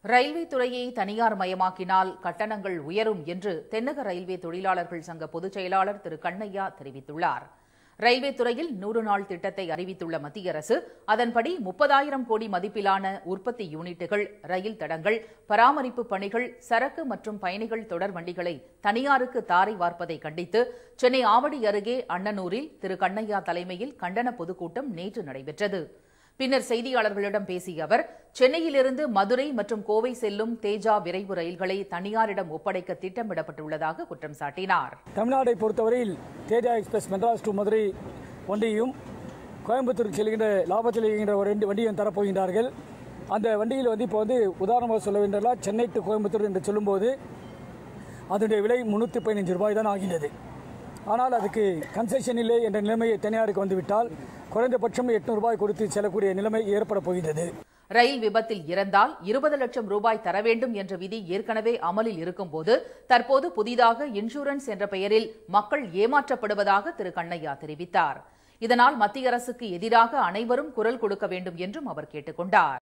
railway துறையை தனியார் மயமாக்கினால் கட்டணங்கள் உயரும் என்று தென்னக ரயில்வே தொழிலாளர்கள் சங்க பொதுச் செயலாளர் திரு கண்ணையா தெரிவித்துள்ளார் ரயில்வே துறையில் நூறு நாள் திட்டத்தை அறிவித்துள்ள மத்திய அரசு அதன்படி முப்பதாயிரம் கோடி மதிப்பிலான உற்பத்தி யூனிட்டுகள் ரயில் தடங்கள் பராமரிப்பு பணிகள் சரக்கு மற்றும் பயணிகள் தொடர் வண்டிகளை தனியாருக்கு தாரை வார்ப்பதை கண்டித்து சென்னை ஆவடி அருகே அண்ணனூரில் திரு கண்ணையா தலைமையில் கண்டன பொதுக்கூட்டம் நேற்று நடைபெற்றது பின்னர் செய்தியாளர்களிடம் பேசிய அவர் சென்னையிலிருந்து மதுரை மற்றும் கோவை செல்லும் தேஜா விரைவு ரயில்களை தனியாரிடம் ஒப்படைக்க திட்டமிடப்பட்டுள்ளதாக குற்றம் சாட்டினார் தமிழ்நாட்டை பொறுத்தவரையில் தேஜா எக்ஸ்பிரஸ் மெட்ராஸ் டு மதுரை வண்டியும் கோயம்புத்தூர் செல்கின்ற லாபத்தில் இயங்குகின்ற ஒரு ரெண்டு வண்டியும் தரப்போகின்றார்கள் அந்த வண்டியில் வந்து இப்போ வந்து உதாரணமாக சொல்ல வேண்டியதெல்லாம் சென்னை டு கோயம்புத்தூர் என்று சொல்லும்போது அதனுடைய விலை முந்நூற்றி பதினஞ்சு ரூபாய் தான் ஆகின்றது ஆனால் அதுக்கு கன்செஷன் இல்லை என்ற நிலைமை தனியாருக்கு வந்துவிட்டால் குறைந்தபட்சம் எட்நூறு ரூபாய் கொடுத்து செல்லக்கூடிய நிலைமை ஏற்பட போகின்றது ரயில் விபத்தில் இறந்தால் இருபது லட்சம் ரூபாய் தர வேண்டும் என்ற விதி ஏற்கனவே அமலில் இருக்கும்போது தற்போது புதிதாக இன்சூரன்ஸ் என்ற பெயரில் மக்கள் ஏமாற்றப்படுவதாக திரு கண்ணையா தெரிவித்தார் இதனால் மத்திய அரசுக்கு எதிராக அனைவரும் குரல் கொடுக்க வேண்டும் என்றும் அவர் கேட்டுக் கொண்டார்